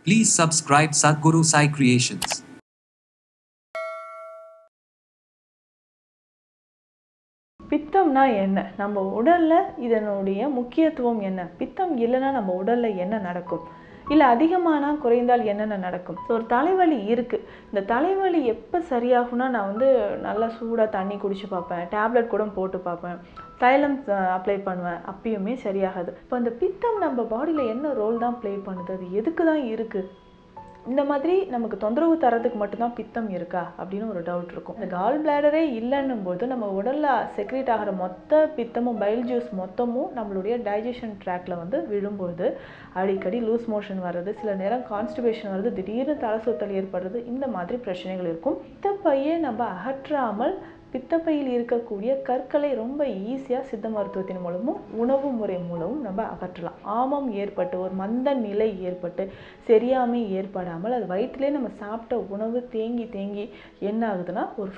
Please subscribe Sadhguru Sai Creations. பித்தம்னா என்ன நம்ம உடல்ல இதனுடைய முக்கியத்துவம் என்ன பித்தம் இல்லைன்னா நம்ம உடல்ல என்ன நடக்கும் இல்லை அதிகமானா குறைந்தால் என்னென்ன நடக்கும் ஸோ ஒரு தலைவலி இருக்குது இந்த தலைவலி எப்போ சரியாகும்னா நான் வந்து நல்லா சூடாக தண்ணி குடிச்சு பார்ப்பேன் டேப்லெட் கூட போட்டு பார்ப்பேன் தைலம் அப்ளை பண்ணுவேன் அப்பயுமே சரியாகாது இப்போ அந்த பித்தம் நம்ம பாடியில் என்ன ரோல் தான் ப்ளே பண்ணுது அது எதுக்கு தான் இருக்குது இந்த மாதிரி நமக்கு தொந்தரவு தரதுக்கு மட்டும்தான் பித்தம் இருக்கா அப்படின்னு ஒரு டவுட் இருக்கும் இந்த கால் பிளாடரே இல்லைன்னும் போது நம்ம உடல்ல செக்ரேட் ஆகிற மொத்த பித்தமும் பைல் ஜூஸ் மொத்தமும் நம்மளுடைய டைஜஷன் ட்ராக்ல வந்து விழும்போது அடிக்கடி லூஸ் மோஷன் வர்றது சில நேரம் கான்ஸ்டிபேஷன் வருது திடீர்னு தலை சுத்தல் ஏற்படுறது இந்த மாதிரி பிரச்சனைகள் இருக்கும் பித்தப்பையை நம்ம அகற்றாமல் பித்தப்பையில் இருக்கக்கூடிய கற்களை ரொம்ப ஈஸியாக சித்த மருத்துவத்தின் மூலமும் உணவு முறை மூலமும் நம்ம அகற்றலாம் ஆமம் ஏற்பட்டு ஒரு மந்த நிலை ஏற்பட்டு சரியாமை ஏற்படாமல் அது வயிற்றுலேயே நம்ம சாப்பிட்ட உணவு தேங்கி தேங்கி என்ன ஆகுதுன்னா ஒரு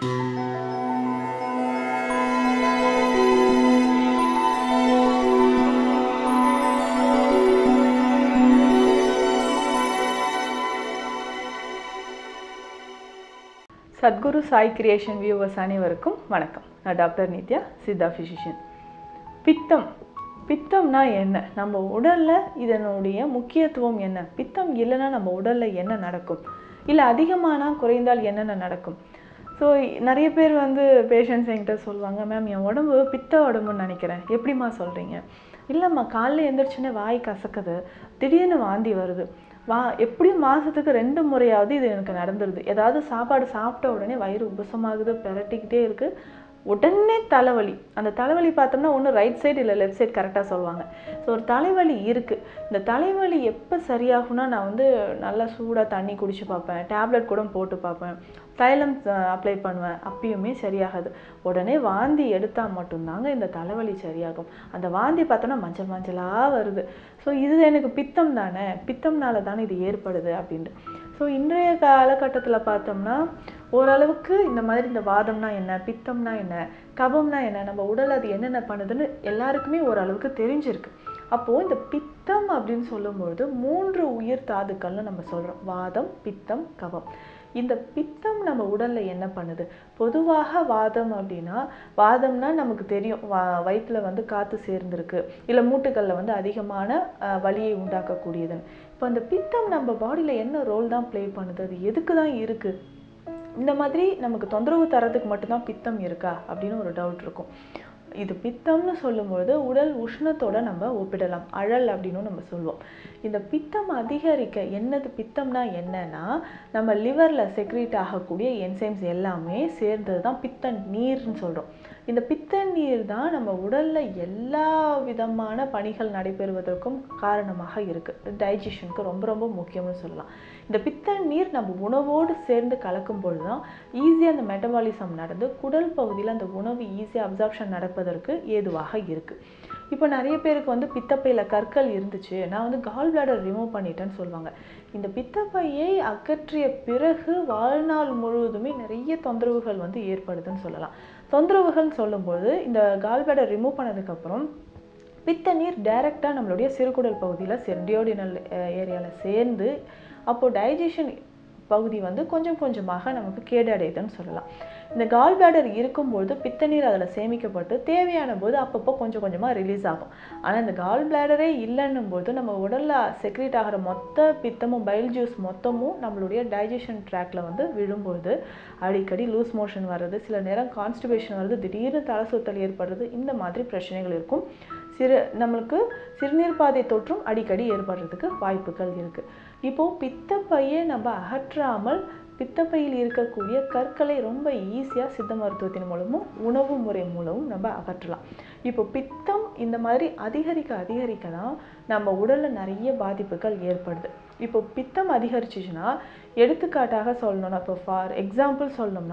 சத்குரு சாய் கிரியேஷன் வியூவர்ஸ் அனைவருக்கும் வணக்கம் நான் டாக்டர் நித்யா சித்தா ஃபிசிஷியன் பித்தம் பித்தம்னா என்ன நம்ம உடல்ல இதனுடைய முக்கியத்துவம் என்ன பித்தம் இல்லைன்னா நம்ம உடல்ல என்ன நடக்கும் இல்லை அதிகமானா குறைந்தால் என்னென்ன நடக்கும் ஸோ நிறைய பேர் வந்து பேஷண்ட்ஸ் என்கிட்ட சொல்லுவாங்க மேம் என் உடம்பு பித்த உடம்புன்னு நினைக்கிறேன் எப்படிம்மா சொல்கிறீங்க இல்லைம்மா காலைல எழுந்திரிச்சோன்னே வாய் கசக்குது திடீர்னு வாந்தி வருது வா எப்படியும் மாதத்துக்கு ரெண்டு முறையாவது இது எனக்கு நடந்துருது ஏதாவது சாப்பாடு சாப்பிட்ட உடனே வயிறு உபசமாகுது பெரட்டிக்கிட்டே இருக்குது உடனே தலைவலி அந்த தலைவலி பார்த்தோம்னா ஒன்று ரைட் சைடு இல்லை லெஃப்ட் சைடு கரெக்டாக சொல்லுவாங்க ஸோ ஒரு தலைவலி இருக்குது இந்த தலைவலி எப்போ சரியாகும்னா நான் வந்து நல்லா சூடாக தண்ணி குடிச்சு பார்ப்பேன் டேப்லெட் கூட போட்டு பார்ப்பேன் தைலம் அப்ளை பண்ணுவேன் அப்பயுமே சரியாகாது உடனே வாந்தி எடுத்தால் மட்டும்தாங்க இந்த தலைவலி சரியாகும் அந்த வாந்தி பார்த்தோன்னா மஞ்சள் மஞ்சளாக வருது ஸோ இது எனக்கு பித்தம் தானே பித்தம்னால தானே இது ஏற்படுது அப்படின்ட்டு ஸோ இன்றைய காலகட்டத்தில் பார்த்தோம்னா ஓரளவுக்கு இந்த மாதிரி இந்த வாதம்னா என்ன பித்தம்னா என்ன கபம்னா என்ன நம்ம உடல் அது என்னென்ன பண்ணுதுன்னு எல்லாருக்குமே ஓரளவுக்கு தெரிஞ்சிருக்கு அப்போது இந்த பித்தம் அப்படின்னு சொல்லும்பொழுது மூன்று உயிர் தாதுக்கள்னு நம்ம சொல்கிறோம் வாதம் பித்தம் கபம் இந்த பித்தம் நம்ம உடலில் என்ன பண்ணுது பொதுவாக வாதம் அப்படின்னா வாதம்னா நமக்கு தெரியும் வா வயிற்றில் வந்து காற்று சேர்ந்துருக்கு இல்லை மூட்டுகளில் வந்து அதிகமான வலியை உண்டாக்கக்கூடியதுன்னு இப்போ அந்த பித்தம் நம்ம பாடியில் என்ன ரோல் தான் ப்ளே பண்ணுது அது எதுக்கு தான் இருக்குது இந்த மாதிரி நமக்கு தொந்தரவு தரதுக்கு மட்டும்தான் பித்தம் இருக்கா அப்படின்னு ஒரு டவுட் இருக்கும் இது பித்தம்னு சொல்லும்பொழுது உடல் உஷ்ணத்தோட நம்ம ஒப்பிடலாம் அழல் அப்படின்னு நம்ம சொல்லுவோம் இந்த பித்தம் அதிகரிக்க என்னது பித்தம்னா என்னன்னா நம்ம லிவரில் செக்ரேட் ஆகக்கூடிய என்சைம்ஸ் எல்லாமே சேர்ந்தது தான் பித்த நீர்னு சொல்கிறோம் இந்த பித்த நீர் தான் நம்ம உடலில் எல்லா விதமான பணிகள் நடைபெறுவதற்கும் காரணமாக இருக்குது டைஜஷனுக்கு ரொம்ப ரொம்ப முக்கியம்னு சொல்லலாம் இந்த பித்த நீர் நம்ம உணவோடு சேர்ந்து கலக்கும் பொழுது தான் ஈஸியாக அந்த மெட்டபாலிசம் நடந்து குடல் பகுதியில் அந்த உணவு ஈஸியாக அப்சார்ப்ஷன் நடப்பதற்கு ஏதுவாக இருக்குது இப்போ நிறைய பேருக்கு வந்து பித்தப்பையில் கற்கள் இருந்துச்சு நான் வந்து கால் பிளாடர் ரிமூவ் பண்ணிட்டேன்னு சொல்லுவாங்க இந்த பித்தப்பையை அகற்றிய பிறகு வாழ்நாள் முழுவதுமே நிறைய தொந்தரவுகள் வந்து ஏற்படுதுன்னு சொல்லலாம் தொந்தரவுகள் சொல்லும்போது இந்த கால் பிளாடர் ரிமூவ் பண்ணதுக்கப்புறம் பித்த நீர் டைரெக்டாக நம்மளுடைய சிறுகுடல் பகுதியில் செர்டியோடினல் ஏரியாவில் சேர்ந்து அப்போது டைஜஷன் பகுதி வந்து கொஞ்சம் கொஞ்சமாக நமக்கு கேடடையுதுன்னு சொல்லலாம் இந்த கால் பிளாடர் இருக்கும்பொழுது பித்த நீர் அதில் சேமிக்கப்பட்டு தேவையான போது அப்பப்போ கொஞ்சம் கொஞ்சமாக ரிலீஸ் ஆகும் ஆனால் இந்த கால் பிளாடரே இல்லைன்னும் போது நம்ம உடலில் செக்ரேட் ஆகிற மொத்த பித்தமும் பைல் ஜூஸ் மொத்தமும் நம்மளுடைய டைஜஷன் ட்ராக்ல வந்து விழும்பொழுது அடிக்கடி லூஸ் மோஷன் வர்றது சில நேரம் கான்ஸ்டிபேஷன் வருது திடீர்னு தலை சுத்தல் ஏற்படுறது இந்த மாதிரி பிரச்சனைகள் இருக்கும் சிறு நம்மளுக்கு சிறுநீர் பாதை தொற்றும் அடிக்கடி ஏற்படுறதுக்கு வாய்ப்புகள் இருக்குது இப்போது பித்தப்பையை நம்ம அகற்றாமல் பித்தப்பையில் இருக்கக்கூடிய கற்களை ரொம்ப ஈஸியாக சித்த மருத்துவத்தின் மூலமும் உணவு முறை மூலமும் நம்ம அகற்றலாம் இப்போ பித்தம் இந்த மாதிரி அதிகரிக்க அதிகரிக்க தான் நம்ம உடலில் நிறைய பாதிப்புகள் ஏற்படுது இப்போ பித்தம் அதிகரிச்சிச்சுன்னா எடுத்துக்காட்டாக சொல்லணும்னா இப்போ ஃபார் எக்ஸாம்பிள் சொல்லணும்னா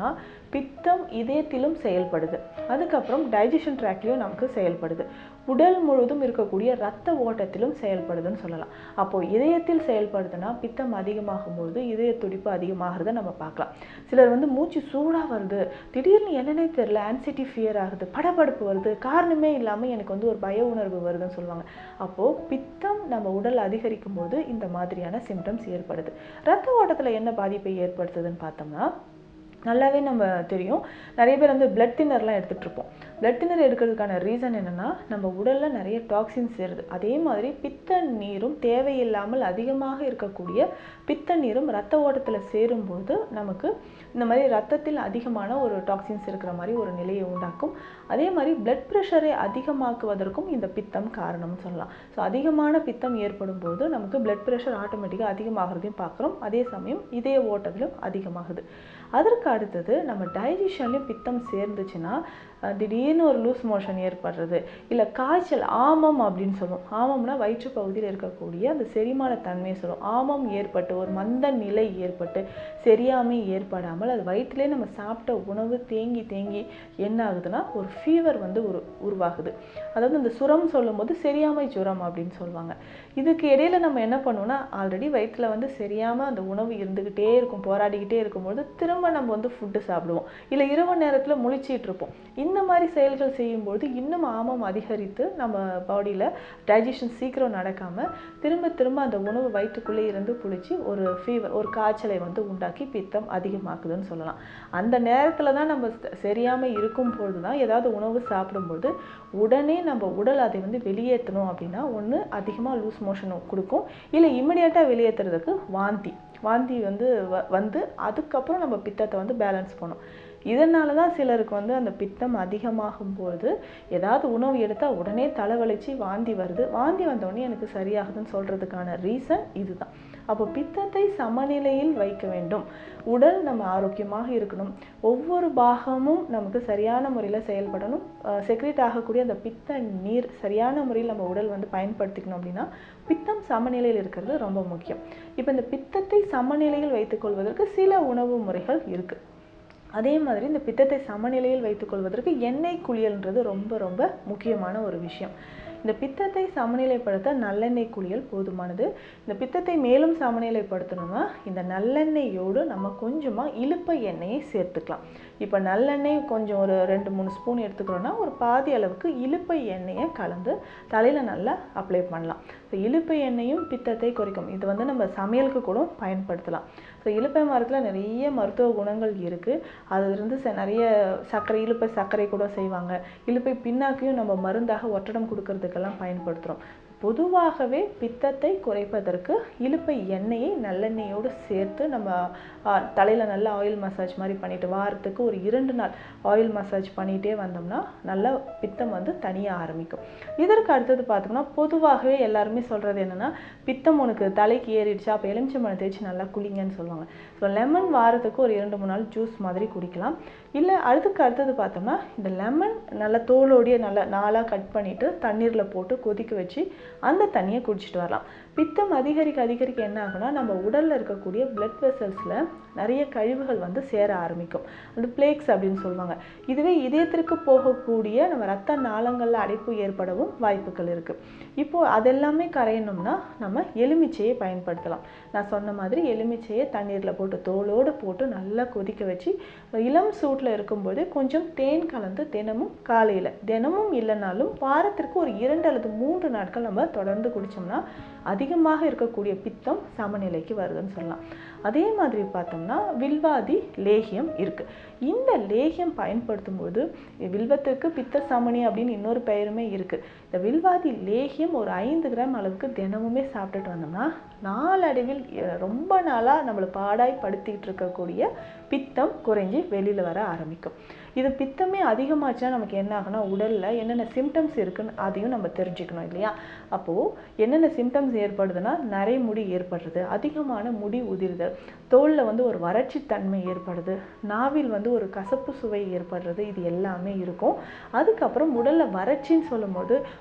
பித்தம் இதயத்திலும் செயல்படுது அதுக்கப்புறம் டைஜஷன் ட்ராக்லேயும் நமக்கு செயல்படுது உடல் முழுவதும் இருக்கக்கூடிய ரத்த ஓட்டத்திலும் செயல்படுதுன்னு சொல்லலாம் அப்போ இதயத்தில் செயல்படுதுன்னா பித்தம் அதிகமாகும் பொழுது இதய துடிப்பு அதிகமாகிறத நம்ம பார்க்கலாம் சிலர் வந்து மூச்சு சூடாக வருது திடீர்னு என்னன்னே தெரியல ஆன்சைட்டி ஃபியர் ஆகுது படபடப்பு வருது காரணமே இல்லாமல் எனக்கு வந்து ஒரு பய உணர்வு வருதுன்னு சொல்லுவாங்க அப்போது பித்தம் நம்ம உடல் அதிகரிக்கும் போது இந்த மாதிரியான சிம்டம்ஸ் ஏற்படுது ரத்த ஓட்டத்தில் என்ன பாதிப்பை ஏற்படுத்துதுன்னு பார்த்தோம்னா நல்லாவே நம்ம தெரியும் நிறைய பேர் வந்து பிளட் தின்னர்லாம் எடுத்துகிட்டு இருப்போம் பிளட் தின்னர் எடுக்கிறதுக்கான ரீசன் என்னென்னா நம்ம உடலில் நிறைய டாக்ஸின்ஸ் சேருது அதே மாதிரி பித்த நீரும் தேவையில்லாமல் அதிகமாக இருக்கக்கூடிய பித்த நீரும் ரத்த ஓட்டத்தில் சேரும்போது நமக்கு இந்த மாதிரி ரத்தத்தில் அதிகமான ஒரு டாக்ஸின்ஸ் இருக்கிற மாதிரி ஒரு நிலையை உண்டாக்கும் அதே மாதிரி பிளட் ப்ரெஷரை அதிகமாக்குவதற்கும் இந்த பித்தம் காரணம்னு சொல்லலாம் ஸோ அதிகமான பித்தம் ஏற்படும் போது நமக்கு பிளட் ப்ரெஷர் ஆட்டோமேட்டிக்காக அதிகமாகிறதையும் பார்க்குறோம் அதே சமயம் இதய ஓட்டத்திலும் அதிகமாகுது அதற்கு அடுத்தது நம்ம டைஜஷன்லேயும் பித்தம் சேர்ந்துச்சுன்னா அஹ், திடீர்னு ஒரு லூஸ் மோஷன் ஏற்படுறது இல்லை காய்ச்சல் ஆமம் அப்படின்னு சொல்லுவோம் ஆமம்னா வயிற்று பகுதியில் இருக்கக்கூடிய அந்த செரிமான தன்மையை சொல்லுவோம் ஆமம் ஏற்பட்டு ஒரு மந்த நிலை ஏற்பட்டு சரியாமை ஏற்படாமல் அது வயிற்றிலே நம்ம சாப்பிட்ட உணவு தேங்கி தேங்கி என்ன ஆகுதுன்னா ஒரு ஃபீவர் வந்து உரு உருவாகுது அதாவது இந்த சுரம் சொல்லும்போது சரியாமை ஜுரம் அப்படின்னு சொல்லுவாங்க இதுக்கு இடையில நம்ம என்ன பண்ணுவோம்னா ஆல்ரெடி வயிற்றில் வந்து சரியாமல் அந்த உணவு இருந்துக்கிட்டே இருக்கும் போராடிக்கிட்டே இருக்கும்போது திரும்ப நம்ம வந்து ஃபுட்டு சாப்பிடுவோம் இல்லை இரவு நேரத்தில் முழிச்சிட்டு இருப்போம் இந்த மாதிரி செயல்கள் செய்யும்போது இன்னும் ஆமம் அதிகரித்து நம்ம பாடியில் டைஜஷன் சீக்கிரம் நடக்காமல் திரும்ப திரும்ப அந்த உணவு வயிற்றுக்குள்ளே இருந்து புளிச்சு ஒரு ஃபீவர் ஒரு காய்ச்சலை வந்து உண்டாக்கி பித்தம் அதிகமாக்குதுன்னு சொல்லலாம் அந்த நேரத்தில் தான் நம்ம ச- சரியாம இருக்கும் பொழுது தான் ஏதாவது உணவு சாப்பிடும்போது உடனே நம்ம உடல் அதை வந்து வெளியேற்றணும் அப்படின்னா ஒன்று அதிகமாக லூஸ் மோஷன் கொடுக்கும் இல்லை இமிடியேட்டாக வெளியேற்றுறதுக்கு வாந்தி வாந்தி வந்து வ வந்து அதுக்கப்புறம் நம்ம பித்தத்தை வந்து பேலன்ஸ் பண்ணும் இதனால தான் சிலருக்கு வந்து அந்த பித்தம் அதிகமாகும் பொழுது ஏதாவது உணவு எடுத்தால் உடனே தலைவலிச்சு வாந்தி வருது வாந்தி வந்தோடனே எனக்கு சரியாகுதுன்னு சொல்கிறதுக்கான ரீசன் இதுதான் அப்போ பித்தத்தை சமநிலையில் வைக்க வேண்டும் உடல் நம்ம ஆரோக்கியமாக இருக்கணும் ஒவ்வொரு பாகமும் நமக்கு சரியான முறையில் செயல்படணும் செக்ரேட் ஆகக்கூடிய அந்த பித்த நீர் சரியான முறையில் நம்ம உடல் வந்து பயன்படுத்திக்கணும் அப்படின்னா பித்தம் சமநிலையில் இருக்கிறது ரொம்ப முக்கியம் இப்போ இந்த பித்தத்தை சமநிலையில் வைத்துக்கொள்வதற்கு சில உணவு முறைகள் இருக்குது அதே மாதிரி இந்த பித்தத்தை சமநிலையில் வைத்துக்கொள்வதற்கு எண்ணெய் குளியல்ன்றது ரொம்ப ரொம்ப முக்கியமான ஒரு விஷயம் இந்த பித்தத்தை சமநிலைப்படுத்த நல்லெண்ணெய் குளியல் போதுமானது இந்த பித்தத்தை மேலும் சமநிலைப்படுத்தணும்னா இந்த நல்லெண்ணெயோடு நம்ம கொஞ்சமாக இலுப்பை எண்ணெயை சேர்த்துக்கலாம் இப்போ நல்லெண்ணெய் கொஞ்சம் ஒரு ரெண்டு மூணு ஸ்பூன் எடுத்துக்கிறோன்னா ஒரு பாதி அளவுக்கு இலுப்பை எண்ணெயை கலந்து தலையில் நல்லா அப்ளை பண்ணலாம் ஸோ இலுப்பை எண்ணெயும் பித்தத்தை குறைக்கும் இது வந்து நம்ம சமையலுக்கு கூட பயன்படுத்தலாம் ஸோ இலுப்பை மரத்தில் நிறைய மருத்துவ குணங்கள் இருக்குது அதிலிருந்து ச நிறைய சர்க்கரை இலுப்பை சர்க்கரை கூட செய்வாங்க இலுப்பை பின்னாக்கையும் நம்ம மருந்தாக ஒட்டடம் கொடுக்கறதுக்கெல்லாம் பயன்படுத்துகிறோம் பொதுவாகவே பித்தத்தை குறைப்பதற்கு இலுப்பை எண்ணெயை நல்லெண்ணெயோடு சேர்த்து நம்ம தலையில் நல்லா ஆயில் மசாஜ் மாதிரி பண்ணிட்டு வாரத்துக்கு ஒரு இரண்டு நாள் ஆயில் மசாஜ் பண்ணிகிட்டே வந்தோம்னா நல்லா பித்தம் வந்து தனிய ஆரம்பிக்கும் இதற்கு அடுத்தது பார்த்தோம்னா பொதுவாகவே எல்லாருமே சொல்கிறது என்னென்னா பித்தம் உனக்கு தலைக்கு ஏறிடுச்சா அப்போ எலுமிச்சம்பழம் தேய்ச்சி நல்லா குளிங்கன்னு சொல்லுவாங்க ஸோ லெமன் வாரத்துக்கு ஒரு இரண்டு மூணு நாள் ஜூஸ் மாதிரி குடிக்கலாம் இல்லை அதுக்கு அடுத்தது பார்த்தோம்னா இந்த லெமன் நல்லா தோலோடையே நல்லா நாளாக கட் பண்ணிவிட்டு தண்ணீரில் போட்டு கொதிக்க வச்சு அந்த தண்ணியை குடிச்சிட்டு வரலாம் பித்தம் அதிகரிக்க அதிகரிக்க என்ன ஆகும்னா நம்ம உடலில் இருக்கக்கூடிய பிளட் வெசல்ஸில் நிறைய கழிவுகள் வந்து சேர ஆரம்பிக்கும் அந்த பிளேக்ஸ் அப்படின்னு சொல்லுவாங்க இதுவே இதயத்திற்கு போகக்கூடிய நம்ம ரத்த நாளங்களில் அடைப்பு ஏற்படவும் வாய்ப்புகள் இருக்குது இப்போது அதெல்லாமே கரையணும்னா நம்ம எலுமிச்சையை பயன்படுத்தலாம் நான் சொன்ன மாதிரி எலுமிச்சையை தண்ணீரில் போட்டு தோலோடு போட்டு நல்லா கொதிக்க வச்சு இளம் சூட்டில் இருக்கும்போது கொஞ்சம் தேன் கலந்து தினமும் காலையில் தினமும் இல்லைனாலும் வாரத்திற்கு ஒரு இரண்டு அல்லது மூன்று நாட்கள் நம்ம தொடர்ந்து குடித்தோம்னா அதிகமாக இருக்கக்கூடிய பித்தம் சமநிலைக்கு வருதுன்னு சொல்லலாம் அதே மாதிரி பார்த்தோம்னா வில்வாதி லேகியம் இருக்குது இந்த லேகியம் பயன்படுத்தும் போது வில்வத்திற்கு பித்த சமனி அப்படின்னு இன்னொரு பெயருமே இருக்குது இந்த வில்வாதி லேகியம் ஒரு ஐந்து கிராம் அளவுக்கு தினமுமே சாப்பிட்டுட்டு வந்தோம்னா நாளடைவில் அஹ், ரொம்ப நாளாக நம்மளை பாடாய் படுத்திக்கிட்டு இருக்கக்கூடிய பித்தம் குறைஞ்சி வெளியில் வர ஆரம்பிக்கும் இது பித்தமே அதிகமாச்சுன்னா நமக்கு என்ன ஆகும்னா உடலில் என்னென்ன சிம்டம்ஸ் இருக்குன்னு அதையும் நம்ம தெரிஞ்சுக்கணும் இல்லையா அப்போது என்னென்ன சிம்டம்ஸ் ஏற்படுதுன்னா நிறைய முடி ஏற்படுறது அதிகமான முடி உதிர்தல் தோலில் வந்து ஒரு வறட்சி தன்மை ஏற்படுது நாவில் வந்து ஒரு கசப்பு சுவை ஏற்படுறது இது எல்லாமே இருக்கும் அதுக்கப்புறம் உடலில் வறட்சின்னு சொல்லும்போது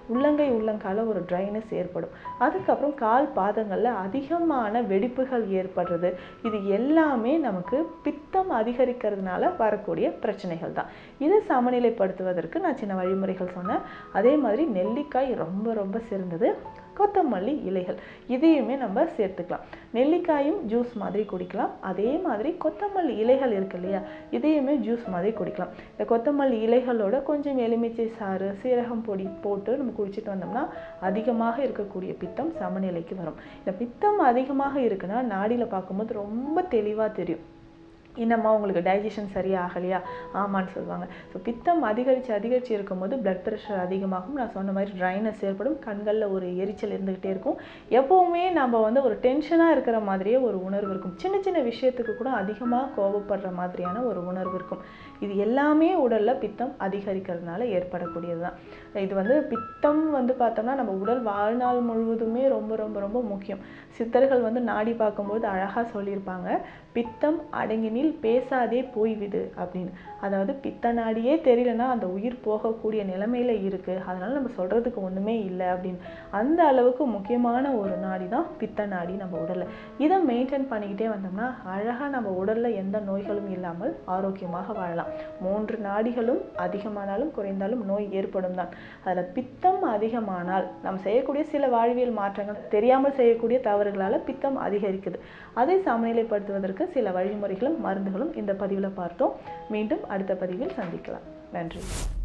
உள்ளங்கை உள்ளங்கால ஒரு ட்ரைனஸ் ஏற்படும் அதுக்கப்புறம் கால் பாதங்களில் அதிகமான வெடிப்புகள் ஏற்படுறது இது எல்லாமே நமக்கு பித்தம் அதிகரிக்கிறதுனால வரக்கூடிய பிரச்சனைகள் தான் இதை சமநிலைப்படுத்துவதற்கு நான் சின்ன வழிமுறைகள் சொன்னேன் அதே மாதிரி நெல்லிக்காய் ரொம்ப ரொம்ப சிறந்தது கொத்தமல்லி இலைகள் இதையுமே நம்ம சேர்த்துக்கலாம் நெல்லிக்காயும் ஜூஸ் மாதிரி குடிக்கலாம் அதே மாதிரி கொத்தமல்லி இலைகள் இருக்கு இல்லையா இதையுமே ஜூஸ் மாதிரி குடிக்கலாம் இந்த கொத்தமல்லி இலைகளோட கொஞ்சம் எலுமிச்சை சாறு சீரகம் பொடி போட்டு நம்ம குடிச்சிட்டு வந்தோம்னா அதிகமாக இருக்கக்கூடிய பித்தம் சமநிலைக்கு வரும் இந்த பித்தம் அதிகமாக இருக்குன்னா நாடியில் பார்க்கும்போது ரொம்ப தெளிவாக தெரியும் என்னம்மா உங்களுக்கு டைஜஷன் சரியா ஆகலையா ஆமான்னு சொல்லுவாங்க ஸோ பித்தம் அதிகரித்து அதிகரித்து இருக்கும்போது பிளட் ப்ரெஷர் அதிகமாகும் நான் சொன்ன மாதிரி ட்ரைனஸ் ஏற்படும் கண்களில் ஒரு எரிச்சல் இருந்துக்கிட்டே இருக்கும் எப்போவுமே நம்ம வந்து ஒரு டென்ஷனாக இருக்கிற மாதிரியே ஒரு உணர்வு இருக்கும் சின்ன சின்ன விஷயத்துக்கு கூட அதிகமாக கோபப்படுற மாதிரியான ஒரு உணர்வு இருக்கும் இது எல்லாமே உடலில் பித்தம் அதிகரிக்கிறதுனால ஏற்படக்கூடியது தான் இது வந்து பித்தம் வந்து பார்த்தோம்னா நம்ம உடல் வாழ்நாள் முழுவதுமே ரொம்ப ரொம்ப ரொம்ப முக்கியம் சித்தர்கள் வந்து நாடி பார்க்கும்போது அழகாக சொல்லியிருப்பாங்க பித்தம் அடங்கினில் பேசாதே போய்விடு அப்படின்னு அதாவது பித்த நாடியே தெரியலனா அந்த உயிர் போகக்கூடிய நிலைமையில இருக்கு அதனால நம்ம சொல்றதுக்கு ஒண்ணுமே இல்லை அப்படின்னு அந்த அளவுக்கு முக்கியமான ஒரு நாடி தான் பித்த நாடி நம்ம உடல்ல இதை மெயின்டைன் பண்ணிக்கிட்டே வந்தோம்னா அழகா நம்ம உடல்ல எந்த நோய்களும் இல்லாமல் ஆரோக்கியமாக வாழலாம் மூன்று நாடிகளும் அதிகமானாலும் குறைந்தாலும் நோய் ஏற்படும் தான் அதுல பித்தம் அதிகமானால் நம்ம செய்யக்கூடிய சில வாழ்வியல் மாற்றங்கள் தெரியாமல் செய்யக்கூடிய தவறுகளால பித்தம் அதிகரிக்குது அதை சமநிலைப்படுத்துவதற்கு சில வழிமுறைகளும் மருந்துகளும் இந்த பதிவில் பார்த்தோம் மீண்டும் அடுத்த பதிவில் சந்திக்கலாம் நன்றி